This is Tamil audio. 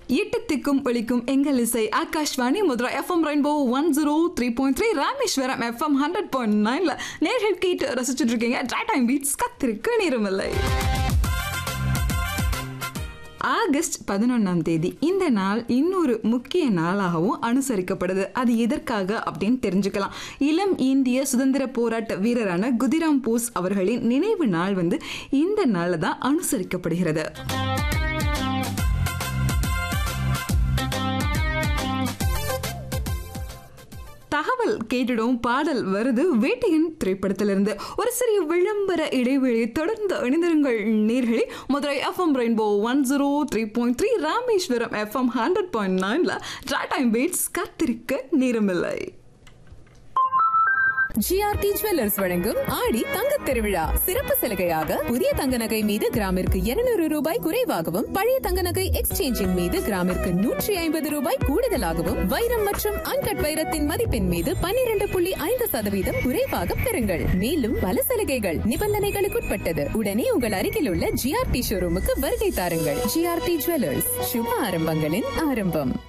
எட்டு திக்கும் ஒழிக்கும் எங்கள் இசை Akashvani Madurai FM rainbow one zero three point three Rameswaram FM hundred point நைன்ல நேர்கள் கேட்டு ரசிச்சுட்டு இருக்கீங்க ட்ரை டைம் பீட்ஸ் கத்திருக்கு நேரமில்லை ஆகஸ்ட் பதினொன்றாம் தேதி இந்த நாள் இன்னொரு முக்கிய நாளாகவும் அனுசரிக்கப்படுது அது எதற்காக அப்படின்னு தெரிஞ்சுக்கலாம் இளம் இந்திய சுதந்திர போராட்ட வீரரான குதிராம் போஸ் அவர்களின் நினைவு நாள் வந்து இந்த நாளில் தான் அனுசரிக்கப்படுகிறது தகவல் கேட்டுடும் பாடல் வருது வேட்டையன் திரைப்படத்திலிருந்து ஒரு சிறிய விளம்பர இடைவெளி தொடர்ந்து இணைந்திருங்கள் நேர்களே Madurai FM rainbow one zero three point three Rameswaram FM hundred point நைன்ல ட்ரா டைம் வெயிட்ஸ் காத்திருக்க நேரமில்லை ஜிஆர்டி ஜுவல்லர்ஸ் வழங்கும் ஆடி தங்கத் திருவிழா சிறப்பு சலுகையாக புதிய தங்க நகை மீது கிராமிற்கு இருநூறு ரூபாய் குறைவாகவும் பழைய தங்க நகை எக்ஸ்சேஞ்சின் மீது கிராமிற்கு நூற்றி ஐம்பது ரூபாய் கூடுதலாகவும் வைரம் மற்றும் அன்கட் வைரத்தின் மதிப்பின் மீது பன்னிரண்டு புள்ளி ஐந்து சதவீதம் குறைவாக பெறுங்கள் மேலும் பல சலுகைகள் நிபந்தனைகளுக்குட்பட்டது உடனே உங்கள் அருகில் உள்ள ஜிஆர்டி ஷோரூமுக்கு வருகை தாருங்கள் ஜிஆர்டி ஜுவல்லர்ஸ் சுப ஆரம்பங்களின் ஆரம்பம்